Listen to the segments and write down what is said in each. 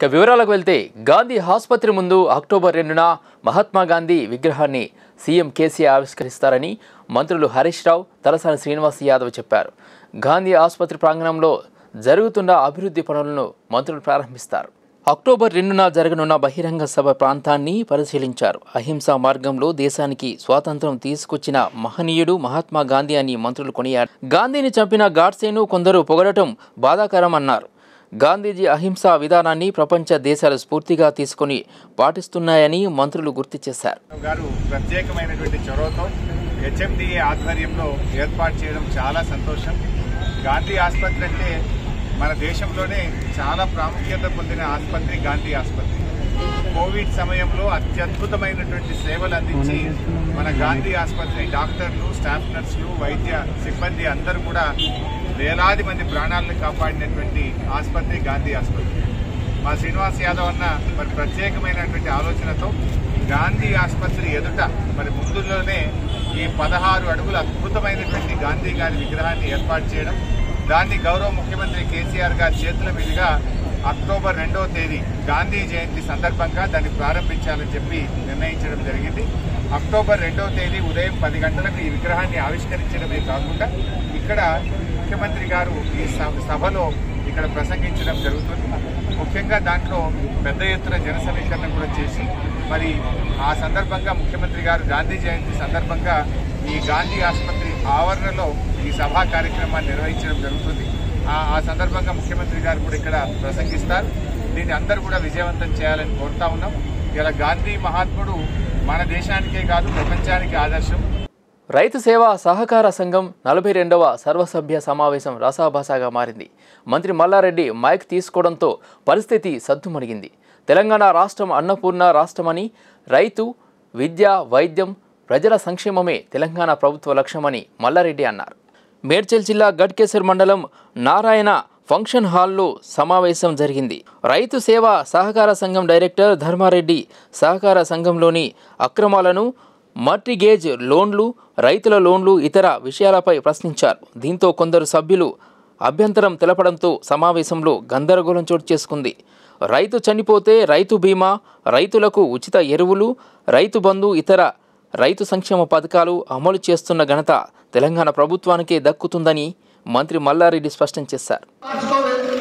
ఇక వివరాలకు వెళ్తే గాంధీ ఆసుపత్రి ముందు అక్టోబర్ రెండున మహాత్మా గాంధీ విగ్రహాన్ని సీఎం కేసీఆర్ ఆవిష్కరిస్తారని మంత్రులు హరీష్ రావు తలసాని శ్రీనివాస్ యాదవ్ చెప్పారు గాంధీ ఆసుపత్రి ప్రాంగణంలో జరుగుతున్న అభివృద్ధి పనులను మంత్రులు ప్రారంభిస్తారు అక్టోబర్ రెండున జరగనున్న బహిరంగ సభ ప్రాంతాన్ని పరిశీలించారు అహింసా మార్గంలో దేశానికి స్వాతంత్రం తీసుకొచ్చిన మహనీయుడు మహాత్మా గాంధీ అని మంత్రులు కొనియారు గాంధీని చంపిన గాడ్సేను కొందరు పొగడటం బాధాకరం అన్నారు గాంధీజీ అహింసా విధానాన్ని ప్రపంచ దేశాలు స్ఫూర్తిగా తీసుకొని పాటిస్తున్నాయని మంత్రులు గుర్తు చేశారు గారు ప్రత్యేకమైనటువంటి చొరవతో హెచ్ఎండిఏ ఆధ్వర్యంలో ఏర్పాటు చేయడం చాలా సంతోషం గాంధీ ఆసుపత్రి అంటే మన దేశంలోనే చాలా ప్రాముఖ్యత పొందిన ఆసుపత్రి గాంధీ ఆసుపత్రి కోవిడ్ సమయంలో అత్యద్భుతమైనటువంటి సేవలు అందించి మన గాంధీ ఆసుపత్రి డాక్టర్లు స్టాఫ్ నర్సులు వైద్య సిబ్బంది అందరూ కూడా వేలాది మంది ప్రాణాలను కాపాడినటువంటి ఆసుపత్రి గాంధీ ఆసుపత్రి మా శ్రీనివాస్ యాదవ్ అన్న మరి ప్రత్యేకమైనటువంటి ఆలోచనతో గాంధీ ఆసుపత్రి ఎదుట మరి ముందులోనే ఈ పదహారు అడుగుల అద్భుతమైనటువంటి గాంధీ గారి విగ్రహాన్ని ఏర్పాటు చేయడం దాన్ని గౌరవ ముఖ్యమంత్రి కేసీఆర్ గారి చేతుల మీదుగా అక్టోబర్ రెండవ తేదీ గాంధీ జయంతి సందర్భంగా దాన్ని ప్రారంభించాలని చెప్పి నిర్ణయించడం జరిగింది అక్టోబర్ రెండవ తేదీ ఉదయం పది గంటలకు ఈ విగ్రహాన్ని ఆవిష్కరించడమే కాకుండా ఇక్కడ ముఖ్యమంత్రి గారు ఈ సభ- సభలో ఇక్కడ ప్రసంగించడం జరుగుతుంది ముఖ్యంగా దాంట్లో పెద్ద ఎత్తున జన సమీకరణ కూడా చేసి మరి ఆ సందర్భంగా ముఖ్యమంత్రి గారు గాంధీ జయంతి సందర్భంగా ఈ గాంధీ ఆసుపత్రి ఆవరణలో ఈ సభా కార్యక్రమాన్ని నిర్వహించడం జరుగుతుంది ఆ ఆ సందర్భంగా ముఖ్యమంత్రి గారు కూడా ఇక్కడ ప్రసంగిస్తారు దీన్ని అందరూ కూడా విజయవంతం చేయాలని కోరుతా ఉన్నాం ఇలా గాంధీ మహాత్ముడు మన దేశానికే కాదు ప్రపంచానికి ఆదర్శం రైతు సేవా సహకార సంఘం నలభై రెండవ సర్వసభ్య సమావేశం రసాభాసాగా మారింది మంత్రి మల్లారెడ్డి మైక్ తీసుకోవడంతో పరిస్థితి సద్దుమణిగింది తెలంగాణ రాష్ట్రం అన్నపూర్ణ రాష్ట్రమని రైతు విద్య వైద్యం ప్రజల సంక్షేమమే తెలంగాణ ప్రభుత్వ లక్ష్యమని మల్లారెడ్డి అన్నారు మేడ్చల్ జిల్లా గడ్కేసర్ మండలం నారాయణ ఫంక్షన్ హాల్లో సమావేశం జరిగింది రైతు సేవ సహకార సంఘం డైరెక్టర్ ధర్మారెడ్డి సహకార సంఘంలోని అక్రమాలను మర్టిగేజ్ లోన్లు రైతుల లోన్లు ఇతర విషయాలపై ప్రశ్నించారు దీంతో కొందరు సభ్యులు అభ్యంతరం తెలపడంతో సమావేశంలో గందరగోళం చోటు చేసుకుంది రైతు చనిపోతే రైతు బీమా రైతులకు ఉచిత ఎరువులు రైతు బంధు ఇతర రైతు సంక్షేమ పథకాలు అమలు చేస్తున్న ఘనత తెలంగాణ ప్రభుత్వానికే దక్కుతుందని మంత్రి మల్లారెడ్డి స్పష్టం చేశారు మార్చుకోలేదు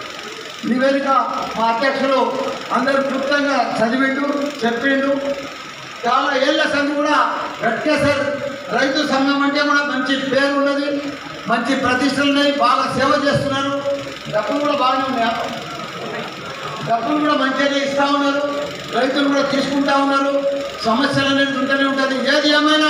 నివేదిక మా అధ్యక్షులు అందరూ క్లుప్తంగా చదివిండు చెప్పిండు చాలా ఏళ్ల సంది కూడా గట్కేసర్ రైతు సంఘం అంటే కూడా మంచి పేరు ఉన్నది మంచి ప్రతిష్టలు ఉన్నాయి బాగా సేవ చేస్తున్నారు డబ్బులు కూడా బాగానే ఉన్నాయి డబ్బులు కూడా మంచిగానే ఇస్తూ ఉన్నారు రైతులు కూడా తీసుకుంటా ఉన్నారు సమస్యలు అనేది ఉంటూనే ఉంటుంది ఏది ఏమైనా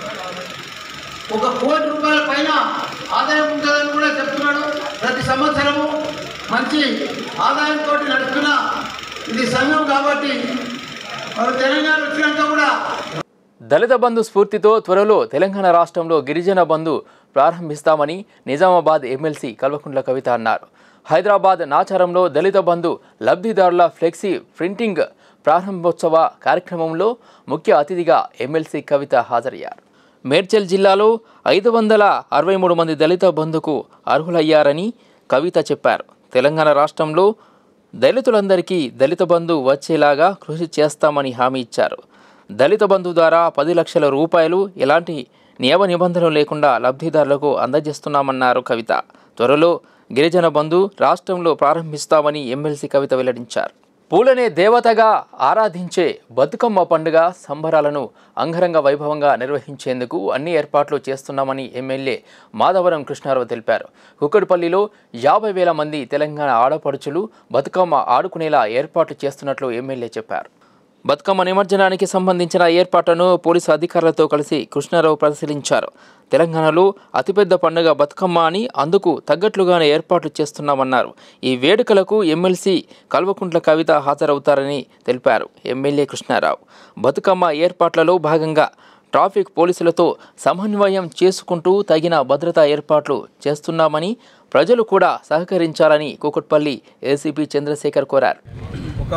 ఒక కోటి రూపాయల పైన ఆదాయం ఉంటుందని కూడా చెప్తున్నాడు ప్రతి సంవత్సరము మంచి ఆదాయంతో నడుస్తున్న ఇది సంఘం కాబట్టి మరి తెలంగాణ వచ్చినాక కూడా దళిత బంధు స్ఫూర్తితో త్వరలో తెలంగాణ రాష్ట్రంలో గిరిజన బంధు ప్రారంభిస్తామని నిజామాబాద్ ఎమ్మెల్సీ కల్వకుంట్ల కవిత అన్నారు హైదరాబాద్ నాచారంలో దళిత బంధు లబ్ధిదారుల ఫ్లెక్సీ ప్రింటింగ్ ప్రారంభోత్సవ కార్యక్రమంలో ముఖ్య అతిథిగా ఎమ్మెల్సీ కవిత హాజరయ్యారు మేడ్చల్ జిల్లాలో ఐదు వందల అరవై మూడు మంది దళిత బంధుకు అర్హులయ్యారని కవిత చెప్పారు తెలంగాణ రాష్ట్రంలో దళితులందరికీ దళిత బంధు వచ్చేలాగా కృషి చేస్తామని హామీ ఇచ్చారు దళిత బంధు ద్వారా పది లక్షల రూపాయలు ఎలాంటి నియమ నిబంధనలు లేకుండా లబ్ధిదారులకు అందజేస్తున్నామన్నారు కవిత త్వరలో గిరిజన బంధు రాష్ట్రంలో ప్రారంభిస్తామని ఎమ్మెల్సీ కవిత వెల్లడించారు పూలనే దేవతగా ఆరాధించే బతుకమ్మ పండుగ సంబరాలను అంగరంగ వైభవంగా నిర్వహించేందుకు అన్ని ఏర్పాట్లు చేస్తున్నామని ఎమ్మెల్యే మాధవరం కృష్ణారావు తెలిపారు కుక్కడిపల్లిలో యాభై వేల మంది తెలంగాణ ఆడపడుచులు బతుకమ్మ ఆడుకునేలా ఏర్పాట్లు చేస్తున్నట్లు ఎమ్మెల్యే చెప్పారు బతుకమ్మ నిమజ్జనానికి సంబంధించిన ఏర్పాట్లను పోలీసు అధికారులతో కలిసి కృష్ణారావు పరిశీలించారు తెలంగాణలో అతిపెద్ద పండుగ బతుకమ్మ అని అందుకు తగ్గట్లుగానే ఏర్పాట్లు చేస్తున్నామన్నారు ఈ వేడుకలకు ఎమ్మెల్సీ కల్వకుంట్ల కవిత హాజరవుతారని తెలిపారు ఎమ్మెల్యే కృష్ణారావు బతుకమ్మ ఏర్పాట్లలో భాగంగా ట్రాఫిక్ పోలీసులతో సమన్వయం చేసుకుంటూ తగిన భద్రతా ఏర్పాట్లు చేస్తున్నామని ప్రజలు కూడా సహకరించాలని కూకట్పల్లి ఏసీపీ చంద్రశేఖర్ కోరారు ఒక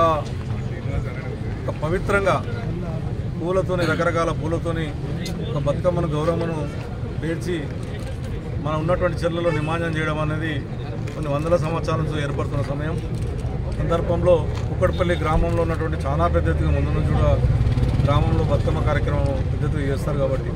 ఒక పవిత్రంగా పూలతోని రకరకాల పూలతోని ఒక బతుకమ్మను గౌరవమును పేర్చి మనం ఉన్నటువంటి చెర్లలో నిమజ్జనం చేయడం అనేది కొన్ని వందల సంవత్సరాల నుంచి ఏర్పడుతున్న సమయం సందర్భంలో కుక్కడపల్లి గ్రామంలో ఉన్నటువంటి చాలా పెద్ద ఎత్తుగా ముందు నుంచి కూడా గ్రామంలో బతుకమ్మ కార్యక్రమం పెద్ద ఎత్తుగా చేస్తారు కాబట్టి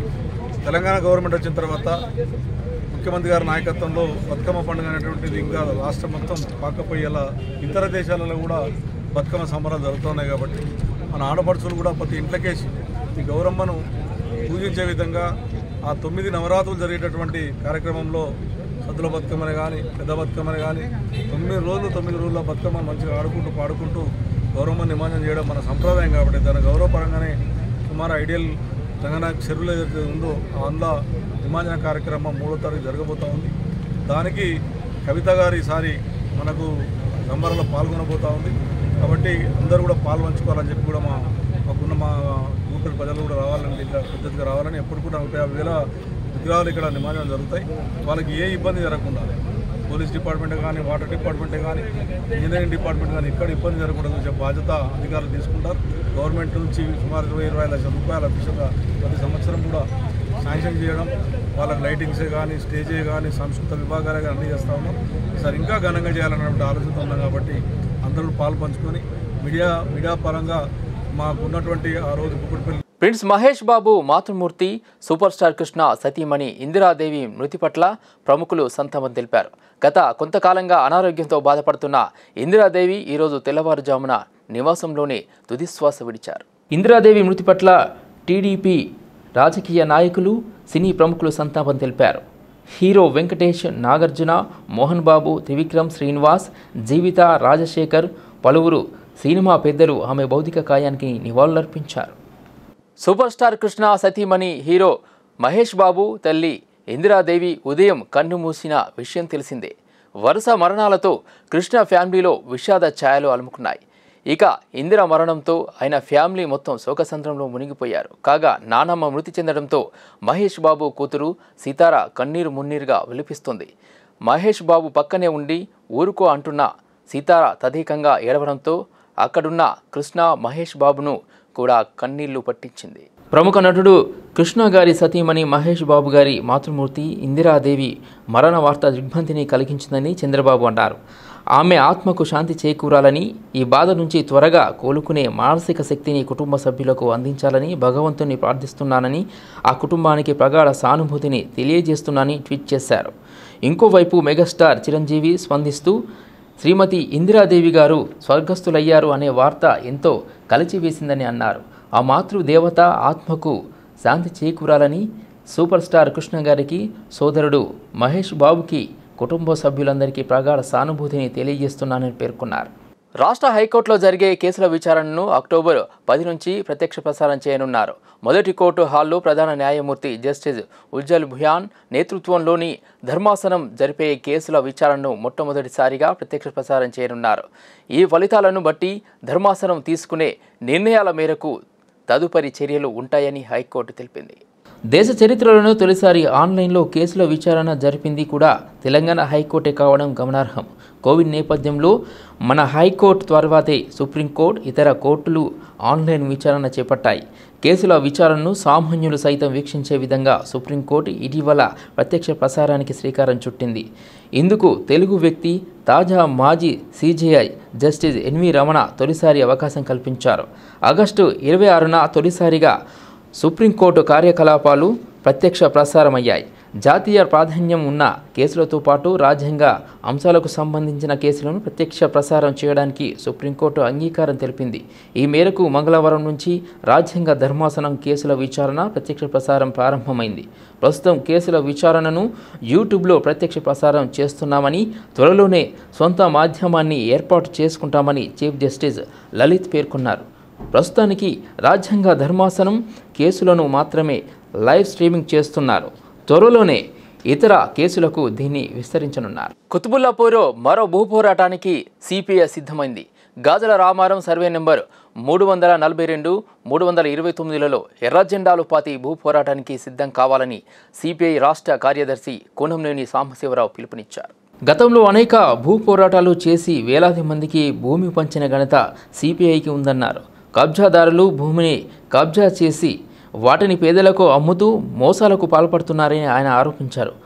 తెలంగాణ గవర్నమెంట్ వచ్చిన తర్వాత ముఖ్యమంత్రి గారి నాయకత్వంలో బతుకమ్మ పండుగ అనేటువంటిది ఇంకా రాష్ట్రం మొత్తం పాకపోయేలా ఇతర దేశాలలో కూడా బతుకమ్మ సంబరాలు జరుగుతున్నాయి కాబట్టి మన ఆడపడుచులు కూడా ప్రతి ఇంట్లోకేసి ఈ గౌరమ్మను పూజించే విధంగా ఆ తొమ్మిది నవరాత్రులు జరిగేటటువంటి కార్యక్రమంలో సద్దుల బతుకమ్మని కానీ పెద్ద బతుకమ్మని కానీ తొమ్మిది రోజులు తొమ్మిది రోజుల బతుకమ్మను మంచిగా ఆడుకుంటూ పాడుకుంటూ గౌరమ్మ నిమజ్జనం చేయడం మన సంప్రదాయం కాబట్టి దాని గౌరవపరంగానే సుమారు ఐడియల్ తెలంగాణ చెరువులో ఏదైతే ఉందో అందులో నిమజ్జన కార్యక్రమం మూడో తారీఖు జరగబోతా ఉంది దానికి కవిత గారు ఈసారి మనకు సంబరాల్లో పాల్గొనబోతా ఉంది కాబట్టి అందరూ కూడా పాల్పంచుకోవాలని చెప్పి కూడా మా మాకున్న మా ఊపిరి ప్రజలు కూడా రావాలని ఇట్లా పద్ధతిగా రావాలని ఎప్పుడు కూడా నలభై యాభై వేల విగ్రహాలు ఇక్కడ నిమజ్జనం జరుగుతాయి వాళ్ళకి ఏ ఇబ్బంది జరగకుండా పోలీస్ డిపార్ట్మెంట్ కానీ వాటర్ డిపార్ట్మెంట్ కానీ ఇంజనీరింగ్ డిపార్ట్మెంట్ కానీ ఇక్కడ ఇబ్బంది జరగకుండా చూసే బాధ్యత అధికారులు తీసుకుంటారు గవర్నమెంట్ నుంచి సుమారు ఇరవై ఇరవై లక్షల రూపాయల అఫీషియల్గా ప్రతి సంవత్సరం కూడా శాంక్షన్ చేయడం వాళ్ళకి లైటింగ్సే కానీ స్టేజే కానీ సంస్కృత విభాగాలే కానీ అన్నీ చేస్తూ ఉన్నాం ఈసారి ఇంకా ఘనంగా చేయాలన్నటువంటి ఆలోచన ఉన్నాం కాబట్టి అందరూ పాలు పంచుకొని మీడియా మీడియా పరంగా మాకు ఉన్నటువంటి ఆ రోజు కుక్కడిపల్లి ప్రిన్స్ మహేష్ బాబు మాతృమూర్తి సూపర్ స్టార్ కృష్ణ సతీమణి ఇందిరాదేవి మృతి పట్ల ప్రముఖులు సంతాపం తెలిపారు గత కొంతకాలంగా అనారోగ్యంతో బాధపడుతున్న ఇందిరాదేవి ఈరోజు తెల్లవారుజామున నివాసంలోనే తుదిశ్వాస విడిచారు ఇందిరాదేవి మృతి పట్ల టీడీపీ రాజకీయ నాయకులు సినీ ప్రముఖులు సంతాపం తెలిపారు హీరో వెంకటేష్ నాగార్జున మోహన్ బాబు త్రివిక్రమ్ శ్రీనివాస్ జీవిత రాజశేఖర్ పలువురు సినిమా పెద్దలు ఆమె భౌతిక కాయానికి నివాళులర్పించారు సూపర్ స్టార్ కృష్ణ సతీమణి హీరో మహేష్ బాబు తల్లి ఇందిరాదేవి ఉదయం కన్ను మూసిన విషయం తెలిసిందే వరుస మరణాలతో కృష్ణ ఫ్యామిలీలో విషాద ఛాయలు అలుముకున్నాయి ఇక ఇందిర మరణంతో ఆయన ఫ్యామిలీ మొత్తం శోకసంద్రంలో మునిగిపోయారు కాగా నానమ్మ మృతి చెందడంతో మహేష్ బాబు కూతురు సీతార కన్నీరు మున్నీరుగా విలిపిస్తుంది మహేష్ బాబు పక్కనే ఉండి ఊరుకో అంటున్న సీతార తదేకంగా ఏడవడంతో అక్కడున్న కృష్ణ మహేష్ బాబును కూడా కన్నీళ్లు పట్టించింది ప్రముఖ నటుడు కృష్ణ గారి సతీమణి మహేష్ బాబు గారి మాతృమూర్తి ఇందిరాదేవి మరణ వార్త దిగ్భ్రాంతిని కలిగించిందని చంద్రబాబు అన్నారు ఆమె ఆత్మకు శాంతి చేకూరాలని ఈ బాధ నుంచి త్వరగా కోలుకునే మానసిక శక్తిని కుటుంబ సభ్యులకు అందించాలని భగవంతుని ప్రార్థిస్తున్నానని ఆ కుటుంబానికి ప్రగాఢ సానుభూతిని తెలియజేస్తున్నానని ట్వీట్ చేశారు ఇంకోవైపు మెగాస్టార్ చిరంజీవి స్పందిస్తూ శ్రీమతి ఇందిరాదేవి గారు స్వర్గస్థులయ్యారు అనే వార్త ఎంతో కలిచివేసిందని అన్నారు ఆ మాతృదేవత ఆత్మకు శాంతి చేకూరాలని సూపర్ స్టార్ కృష్ణ గారికి సోదరుడు మహేష్ బాబుకి కుటుంబ సభ్యులందరికీ ప్రగాఢ సానుభూతిని తెలియజేస్తున్నానని పేర్కొన్నారు రాష్ట్ర హైకోర్టులో జరిగే కేసుల విచారణను అక్టోబర్ పది నుంచి ప్రత్యక్ష ప్రసారం చేయనున్నారు మొదటి కోర్టు హాల్లో ప్రధాన న్యాయమూర్తి జస్టిస్ ఉజ్జల్ భుయాన్ నేతృత్వంలోని ధర్మాసనం జరిపే కేసుల విచారణను మొట్టమొదటిసారిగా ప్రత్యక్ష ప్రసారం చేయనున్నారు ఈ ఫలితాలను బట్టి ధర్మాసనం తీసుకునే నిర్ణయాల మేరకు తదుపరి చర్యలు ఉంటాయని హైకోర్టు తెలిపింది దేశ చరిత్రలోనూ తొలిసారి ఆన్లైన్లో కేసుల విచారణ జరిపింది కూడా తెలంగాణ హైకోర్టే కావడం గమనార్హం కోవిడ్ నేపథ్యంలో మన హైకోర్టు తర్వాతే సుప్రీంకోర్టు ఇతర కోర్టులు ఆన్లైన్ విచారణ చేపట్టాయి కేసుల విచారణను సామాన్యులు సైతం వీక్షించే విధంగా సుప్రీంకోర్టు ఇటీవల ప్రత్యక్ష ప్రసారానికి శ్రీకారం చుట్టింది ఇందుకు తెలుగు వ్యక్తి తాజా మాజీ సీజేఐ జస్టిస్ ఎన్వి రమణ తొలిసారి అవకాశం కల్పించారు ఆగస్టు ఇరవై ఆరున తొలిసారిగా సుప్రీంకోర్టు కార్యకలాపాలు ప్రత్యక్ష ప్రసారమయ్యాయి జాతీయ ప్రాధాన్యం ఉన్న కేసులతో పాటు రాజ్యాంగ అంశాలకు సంబంధించిన కేసులను ప్రత్యక్ష ప్రసారం చేయడానికి సుప్రీంకోర్టు అంగీకారం తెలిపింది ఈ మేరకు మంగళవారం నుంచి రాజ్యాంగ ధర్మాసనం కేసుల విచారణ ప్రత్యక్ష ప్రసారం ప్రారంభమైంది ప్రస్తుతం కేసుల విచారణను యూట్యూబ్లో ప్రత్యక్ష ప్రసారం చేస్తున్నామని త్వరలోనే సొంత మాధ్యమాన్ని ఏర్పాటు చేసుకుంటామని చీఫ్ జస్టిస్ లలిత్ పేర్కొన్నారు ప్రస్తుతానికి రాజ్యాంగ ధర్మాసనం కేసులను మాత్రమే లైవ్ స్ట్రీమింగ్ చేస్తున్నారు త్వరలోనే ఇతర కేసులకు దీన్ని విస్తరించనున్నారు కుతుబుల్లాపూర్ మరో భూ పోరాటానికి సిపిఐ సిద్ధమైంది గాజల రామారం సర్వే నెంబర్ మూడు వందల నలభై రెండు మూడు వందల ఇరవై తొమ్మిదిలలో ఎర్ర జెండాలు పాతి భూ పోరాటానికి సిద్ధం కావాలని సిపిఐ రాష్ట్ర కార్యదర్శి కూనంనేని సాంబశివరావు పిలుపునిచ్చారు గతంలో అనేక భూ పోరాటాలు చేసి వేలాది మందికి భూమి పంచిన ఘనత సిపిఐకి ఉందన్నారు కబ్జాదారులు భూమిని కబ్జా చేసి వాటిని పేదలకు అమ్ముతూ మోసాలకు పాల్పడుతున్నారని ఆయన ఆరోపించారు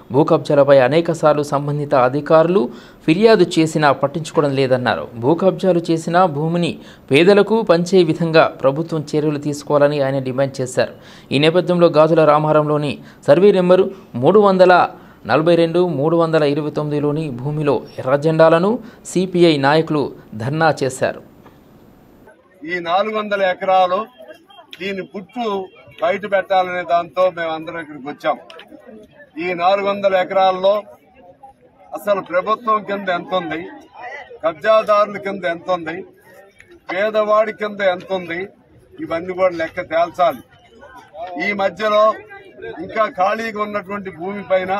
భూ కబ్జాలపై అనేకసార్లు సంబంధిత అధికారులు ఫిర్యాదు చేసినా పట్టించుకోవడం లేదన్నారు భూ కబ్జాలు చేసిన భూమిని పేదలకు పంచే విధంగా ప్రభుత్వం చర్యలు తీసుకోవాలని ఆయన డిమాండ్ చేశారు ఈ నేపథ్యంలో గాజుల రామారంలోని సర్వే నెంబరు మూడు వందల నలభై రెండు మూడు వందల ఇరవై తొమ్మిదిలోని భూమిలో ఎర్ర జెండాలను సిపిఐ నాయకులు ధర్నా చేశారు ఈ నాలుగు వందల ఎకరాలు దీని పుట్టు బయట పెట్టాలనే దాంతో మేము అందరం ఇక్కడికి వచ్చాం ఈ నాలుగు వందల ఎకరాల్లో అసలు ప్రభుత్వం కింద ఎంత ఉంది కబ్జాదారుల కింద ఎంత ఉంది పేదవాడి కింద ఎంత ఉంది ఇవన్నీ కూడా లెక్క తేల్చాలి ఈ మధ్యలో ఇంకా ఖాళీగా ఉన్నటువంటి భూమి పైన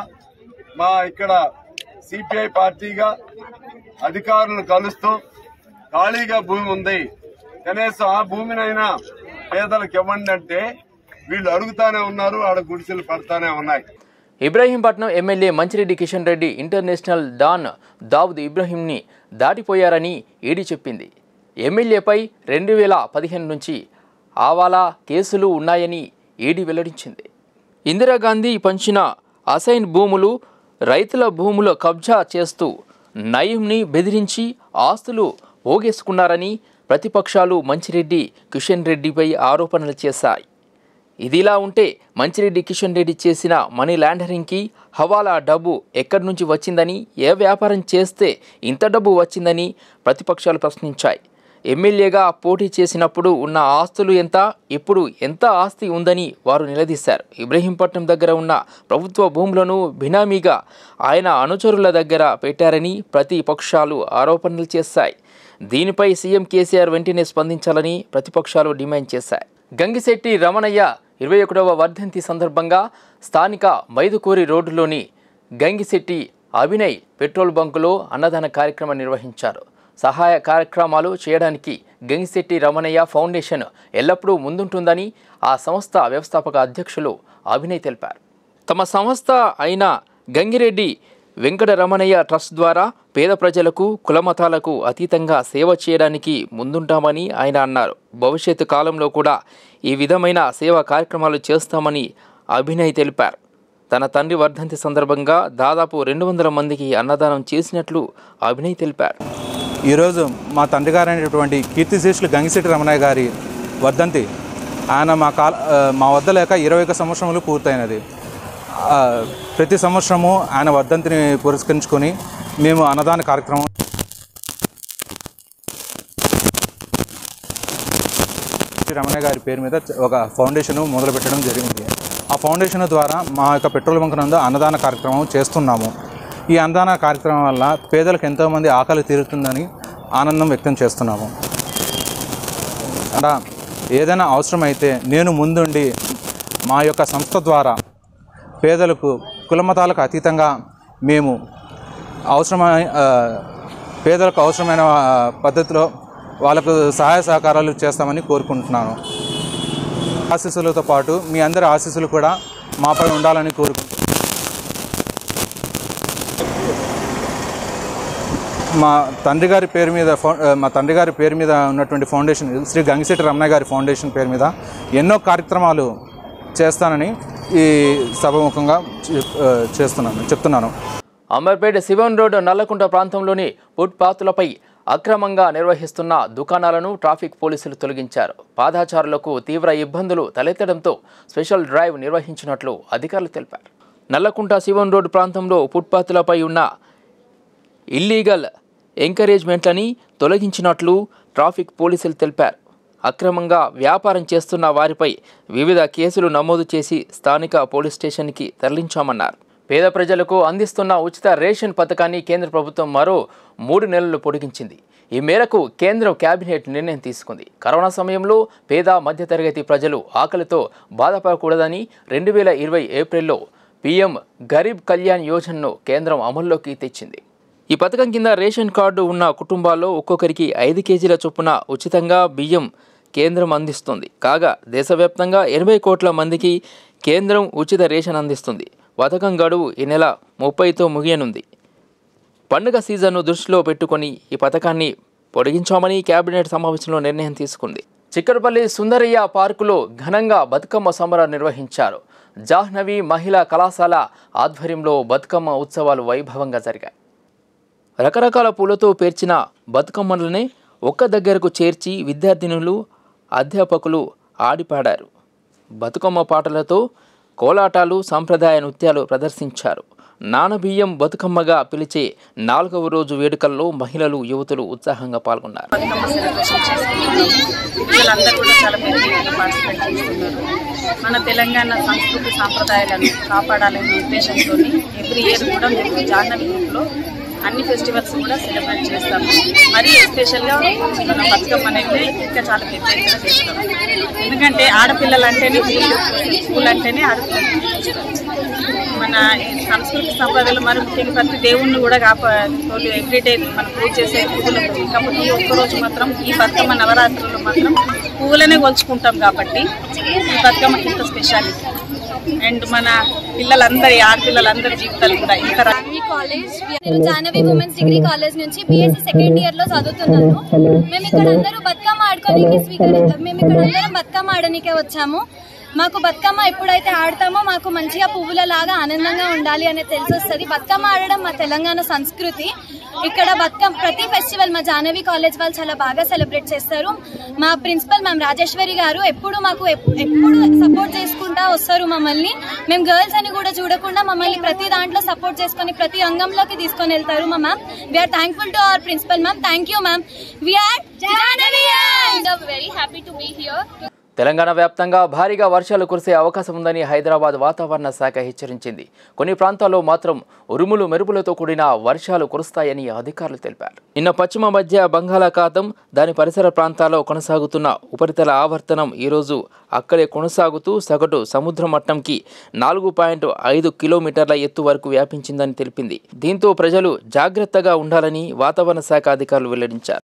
మా ఇక్కడ సిపిఐ పార్టీగా అధికారులను కలుస్తూ ఖాళీగా భూమి ఉంది కనీసం ఆ భూమినైనా పేదలకు ఇవ్వండి అంటే వీళ్ళు అడుగుతానే ఉన్నారు ఆడ గుడిసెలు పడతానే ఉన్నాయి Ibrahimpatnam MLA Manchireddy Kishan Reddy international don Dawood ఇబ్రహీంని దాటిపోయారని ఈడీ చెప్పింది ఎమ్మెల్యేపై రెండు వేల పదిహేను నుంచి ఆవాలా కేసులు ఉన్నాయని ఈడీ వెల్లడించింది ఇందిరాగాంధీ పంచిన అసైన్ భూములు రైతుల భూముల కబ్జా చేస్తూ నయీంని బెదిరించి ఆస్తులు పోగేసుకున్నారని ప్రతిపక్షాలు మంచిరెడ్డి కిషన్ రెడ్డిపై ఆరోపణలు చేశాయి ఇదిలా ఉంటే మంచిరెడ్డి కిషన్ రెడ్డి చేసిన మనీ లాండరింగ్కి హవాలా డబ్బు ఎక్కడి నుంచి వచ్చిందని ఏ వ్యాపారం చేస్తే ఇంత డబ్బు వచ్చిందని ప్రతిపక్షాలు ప్రశ్నించాయి ఎమ్మెల్యేగా పోటీ చేసినప్పుడు ఉన్న ఆస్తులు ఎంత ఇప్పుడు ఎంత ఆస్తి ఉందని వారు నిలదీశారు ఇబ్రహీంపట్నం దగ్గర ఉన్న ప్రభుత్వ భూములను బినామీగా ఆయన అనుచరుల దగ్గర పెట్టారని ప్రతిపక్షాలు ఆరోపణలు చేశాయి దీనిపై సీఎం కేసీఆర్ వెంటనే స్పందించాలని ప్రతిపక్షాలు డిమాండ్ చేశాయి గంగిశెట్టి రమణయ్య ఇరవై ఒకటవ వర్ధంతి సందర్భంగా స్థానిక మైదుకూరి రోడ్డులోని గంగిశెట్టి అభినయ్ పెట్రోల్ బంకులో అన్నదాన కార్యక్రమం నిర్వహించారు సహాయ కార్యక్రమాలు చేయడానికి గంగిశెట్టి రమణయ్య ఫౌండేషన్ ఎల్లప్పుడూ ముందుంటుందని ఆ సంస్థ వ్యవస్థాపక అధ్యక్షులు అభినయ్ తెలిపారు తమ సంస్థ అయిన గంగిరెడ్డి వెంకటరమణయ్య ట్రస్ట్ ద్వారా పేద ప్రజలకు కులమతాలకు అతీతంగా సేవ చేయడానికి ముందుంటామని ఆయన అన్నారు భవిష్యత్తు కాలంలో కూడా ఈ విధమైన సేవా కార్యక్రమాలు చేస్తామని అభినయ్ తెలిపారు తన తండ్రి వర్ధంతి సందర్భంగా దాదాపు రెండు వందల మందికి అన్నదానం చేసినట్లు అభినయ్ తెలిపారు ఈరోజు మా తండ్రి గారు అయినటువంటి కీర్తిశేషులు గంగిశెట్టి రమణయ్య గారి వర్ధంతి ఆయన మా కాల ఆ, మా వద్ద లేక ఇరవై ఒక సంవత్సరములు పూర్తయినది ఆ, ప్రతి సంవత్సరము ఆయన వర్ధంతిని పురస్కరించుకొని మేము అన్నదాన కార్యక్రమం శ్రీ రమణయ్య గారి పేరు మీద ఒక ఫౌండేషన్ మొదలు పెట్టడం జరిగింది ఆ ఫౌండేషన్ ద్వారా మా యొక్క పెట్రోల్ బంక్ నందు అన్నదాన కార్యక్రమం చేస్తున్నాము ఈ అన్నదాన కార్యక్రమం వల్ల పేదలకు ఎంతోమంది ఆకలి తీరుతుందని ఆనందం వ్యక్తం చేస్తున్నాము అలా ఏదైనా అవసరమైతే నేను ముందుండి మా యొక్క సంస్థ ద్వారా పేదలకు కులమతాలకు అతీతంగా మేము అవసరమైన ఆ, పేదలకు అవసరమైన ఆ, పద్ధతిలో వాళ్ళకు సహాయ సహకారాలు చేస్తామని కోరుకుంటున్నాను ఆశీస్సులతో పాటు మీ అందరి ఆశీస్సులు కూడా మాపై ఉండాలని కోరుకుంటున్నాను మా తండ్రి గారి పేరు మీద ఫౌ ఆ, మా తండ్రి గారి పేరు మీద ఉన్నటువంటి ఫౌండేషన్ శ్రీ గంగిశెట్టి రమణయ్య గారి ఫౌండేషన్ పేరు మీద ఎన్నో కార్యక్రమాలు చేస్తానని ఈ సభముఖంగా చెప్- ఆ, చేస్తున్నాను చెప్తున్నాను అమర్పేట శివన్ రోడ్ నల్లకుంట ప్రాంతంలోని ఫుట్పాత్లపై అక్రమంగా నిర్వహిస్తున్న దుకాణాలను ట్రాఫిక్ పోలీసులు తొలగించారు పాదాచారులకు తీవ్ర ఇబ్బందులు తలెత్తడంతో స్పెషల్ డ్రైవ్ నిర్వహించినట్లు అధికారులు తెలిపారు నల్లకుంట శివన్ రోడ్ ప్రాంతంలో ఫుట్పాత్లపై ఉన్న ఇల్లీగల్ ఎంకరేజ్మెంట్లని తొలగించినట్లు ట్రాఫిక్ పోలీసులు తెలిపారు అక్రమంగా వ్యాపారం చేస్తున్న వారిపై వివిధ కేసులు నమోదు చేసి స్థానిక పోలీస్ స్టేషన్కి తరలించామన్నారు పేద ప్రజలకు అందిస్తున్న ఉచిత రేషన్ పథకాన్ని కేంద్ర ప్రభుత్వం మరో మూడు నెలలు పొడిగించింది ఈ మేరకు కేంద్రం కేబినెట్ నిర్ణయం తీసుకుంది కరోనా సమయంలో పేద మధ్యతరగతి ప్రజలు ఆకలితో బాధపడకూడదని రెండు వేల ఇరవై ఏప్రిల్లో పీఎం గరీబ్ కళ్యాణ్ యోజనను కేంద్రం అమల్లోకి తెచ్చింది ఈ పథకం కింద రేషన్ కార్డు ఉన్న కుటుంబాల్లో ఒక్కొక్కరికి ఐదు కేజీల చొప్పున ఉచితంగా బియ్యం కేంద్రం అందిస్తుంది కాగా దేశవ్యాప్తంగా ఎనభై కోట్ల మందికి కేంద్రం ఉచిత రేషన్ అందిస్తుంది పథకం గడువు ఈ నెల ముప్పైతో ముగియనుంది పండుగ సీజన్ను దృష్టిలో పెట్టుకొని ఈ పథకాన్ని పొడిగించామని కేబినెట్ సమావేశంలో నిర్ణయం తీసుకుంది చిక్కడపల్లి సుందరయ్య పార్కులో ఘనంగా బతుకమ్మ సంబరాలు నిర్వహించారు జాహ్నవి మహిళా కళాశాల ఆధ్వర్యంలో బతుకమ్మ ఉత్సవాలు వైభవంగా జరిగాయి రకరకాల పూలతో పేర్చిన బతుకమ్మలనే ఒక్క దగ్గరకు చేర్చి విద్యార్థినులు అధ్యాపకులు ఆడిపాడారు బతుకమ్మ పాటలతో కోలాటాలు సాంప్రదాయ నృత్యాలు ప్రదర్శించారు నానబియ్యం బతుకమ్మగా పిలిచే నాలుగవ రోజు వేడుకల్లో మహిళలు యువతులు ఉత్సాహంగా పాల్గొన్నారు బతుకమ్మ సెలబ్రేషన్ చేసుకుంటున్నాము పిల్లలందరూ కూడా చాలా పెద్ద ఎత్తున పార్టిసిపేట్ చేస్తున్నారు మన తెలంగాణ సంస్కృతి సాంప్రదాయాలను కాపాడాలనే ఉద్దేశంతో ఎవ్రీ ఇయర్ కూడా మేము జాహ్నవి గ్రూప్లో అన్ని ఫెస్టివల్స్ కూడా సెలబ్రేట్ చేస్తాము మరి ఎస్పెషల్గా మన బతుకమ్మ అయితే ఇంకా చాలా పెద్ద ఎత్తున చేస్తాము ఎందుకంటే ఆడపిల్లలు అంటేనే పూలు పూలు అంటేనే ఆడపిల్లలు చేస్తారు మన ఈ సంస్కృతి సంప్రదాయాలు మరి ముఖ్యంగా ప్రతి దేవుణ్ణి కూడా కాపా ఎవ్రీడే మనం పూజ చేసే పూజలు ఉంటుంది కాబట్టి ఈ ఒక్కరోజు మాత్రం ఈ బతుకమ్మ నవరాత్రులు మాత్రం పువ్వులనే కొలుచుకుంటాం కాబట్టి ఈ బతుకమ్మకి ఇంత స్పెషాలిటీ అండ్ మన పిల్లలందరి ఆడపిల్లలందరి జీవితాలు కూడా ఇంత ర- జాహ్నవి కాలేజ్ నేను జాహ్నవి ఉమెన్స్ డిగ్రీ కాలేజ్ నుంచి బీఎస్సీ సెకండ్ ఇయర్ లో చదువుతున్నాను మేము ఇక్కడ అందరూ బతుకమ్మ ఆడుకోనికి స్వీకరి మేము ఇక్కడ అందరం బతుకమ్మ ఆడనికే వచ్చాము మాకు బతుకమ్మ ఎప్పుడైతే ఆడతామో మాకు మంచిగా పువ్వుల లాగా ఆనందంగా ఉండాలి అనేది తెలిసి వస్తుంది బతుకమ్మ ఆడడం మా తెలంగాణ సంస్కృతి ఇక్కడ బతుకమ్మ ప్రతి ఫెస్టివల్ మా జాహ్నవి కాలేజ్ వాళ్ళు చాలా బాగా సెలబ్రేట్ చేస్తారు మా ప్రిన్సిపల్ మ్యామ్ రాజేశ్వరి గారు ఎప్పుడు మాకు ఎప్- ఎప్పుడు సపోర్ట్ చేసుకుంటా వస్తారు మమ్మల్ని మేము గర్ల్స్ అని కూడా చూడకుండా మమ్మల్ని ప్రతి దాంట్లో సపోర్ట్ చేసుకొని ప్రతి రంగంలోకి తీసుకొని వెళ్తారు మా ma'am we are thankful to our principal ma'am thank you ma'am we are very happy to be here Telangana వ్యాప్తంగా భారీగా వర్షాలు కురిసే అవకాశం ఉందని హైదరాబాద్ వాతావరణ శాఖ హెచ్చరించింది కొన్ని ప్రాంతాల్లో మాత్రం ఉరుములు మెరుపులతో కూడిన వర్షాలు కురుస్తాయని అధికారులు తెలిపారు నిన్న పశ్చిమ మధ్య బంగాళాఖాతం దాని పరిసర ప్రాంతాల్లో కొనసాగుతున్న ఉపరితల ఆవర్తనం ఈరోజు అక్కడే కొనసాగుతూ సగటు సముద్ర మట్టంకి నాలుగు పాయింట్ ఐదు కిలోమీటర్ల ఎత్తు వరకు వ్యాపించిందని తెలిపింది దీంతో ప్రజలు జాగ్రత్తగా ఉండాలని వాతావరణ శాఖ అధికారులు వెల్లడించారు